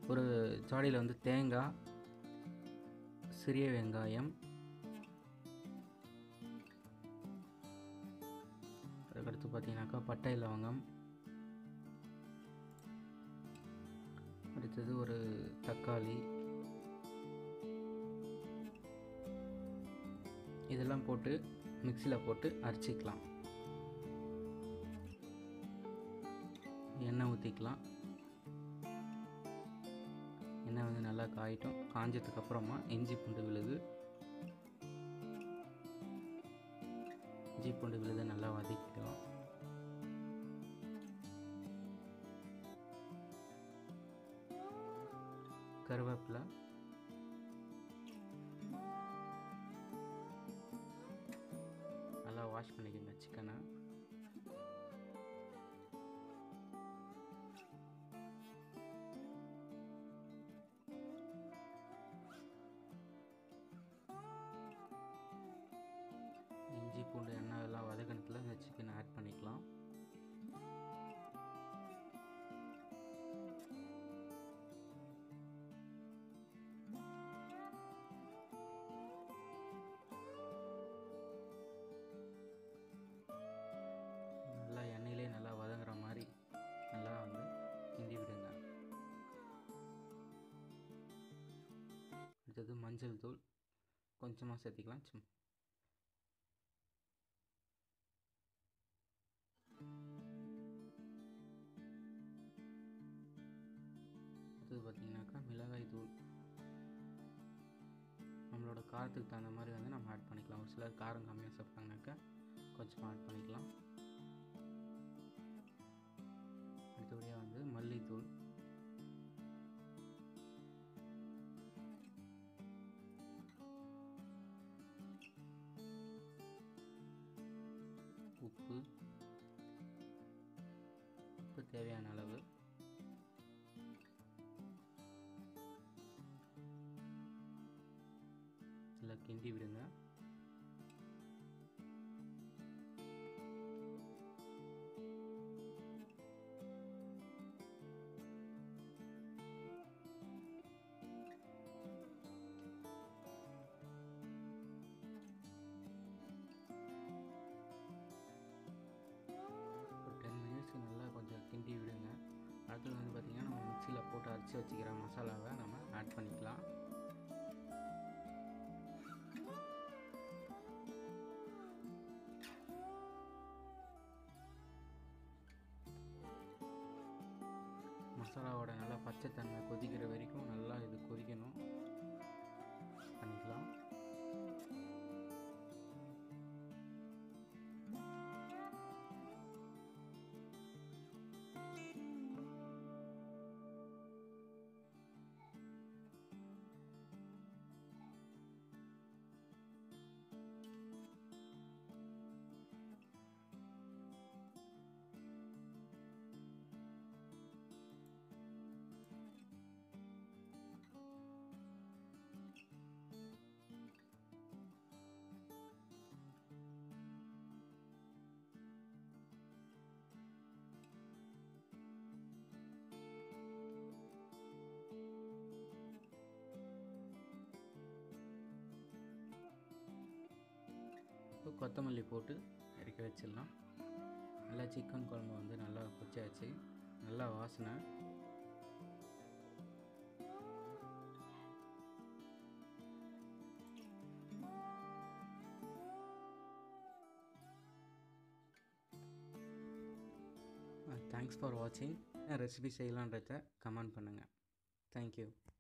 ஒரு ஜாடியில் வந்து தேங்காய் சிறிய வெங்காயம் அதுக்கடுத்து பார்த்தீங்கன்னாக்கா பட்டை லவங்கம் அடுத்தது ஒரு தக்காளி இதெல்லாம் போட்டு மிக்சியில் போட்டு அரைச்சிக்கலாம் எண்ணெய் ஊற்றிக்கலாம் எண்ணெய் வந்து நல்லா காயிட்டும் காஞ்சதுக்கு அப்புறமா இஞ்சி பூண்டு விழுது இஞ்சி பூண்டு விழுதை நல்லா வதக்கிக்கலாம் கருவேப்பிலை நல்லா வாஷ் பண்ணிக்கோங்க சிக்கனை இஞ்சி பூண்டு எண்ணெய் எல்லாம் வதக்கணத்தில் இந்த சிக்கனை ஆட் பண்ணிக்கலாம் நல்லா எண்ணெயிலே நல்லா வதங்குற மாதிரி நல்லா வந்து கிண்டி விடுங்க அடுத்தது மஞ்சள் தூள் கொஞ்சமாக சேர்த்திக்கலாம் சும் அடுத்தது பார்த்தீங்கன்னாக்கா மிளகாய் தூள் நம்மளோட காரத்துக்கு தகுந்த மாதிரி வந்து நம்ம ஆட் பண்ணிக்கலாம் ஒரு சிலர் காரம் கம்மியாக சாப்பிட்டாங்கனாக்கா கொஞ்சமாக ஆட் பண்ணிக்கலாம் அடுத்தபடியாக வந்து மல்லித்தூள் உப்பு உப்பு தேவையான அளவு நல்லா கிண்டி விடுங்க ஒரு டென் மினிட்ஸ்க்கு நல்லா கொஞ்சம் கிண்டி விடுங்க அடுத்தது வந்து பார்த்திங்கன்னா நம்ம மிக்சியில் போட்டு அரைச்சி வச்சுக்கிற மசாலாவை நம்ம ஆட் பண்ணிக்கலாம் மசாலாவோட நல்லா பச்சைத்தன்மை கொதிக்கிற வரைக்கும் நல்லா இது கொதிக்கணும் பண்ணிக்கலாம் இப்போ கொத்தமல்லி போட்டு இறக்கி வச்சிடலாம் நல்லா சிக்கன் குழம்பு வந்து நல்லா கொச்சாச்சு நல்லா வாசனை தேங்க்ஸ் ஃபார் வாட்சிங் ரெசிபி செய்யலான்றத கமெண்ட் பண்ணுங்கள் தேங்க்யூ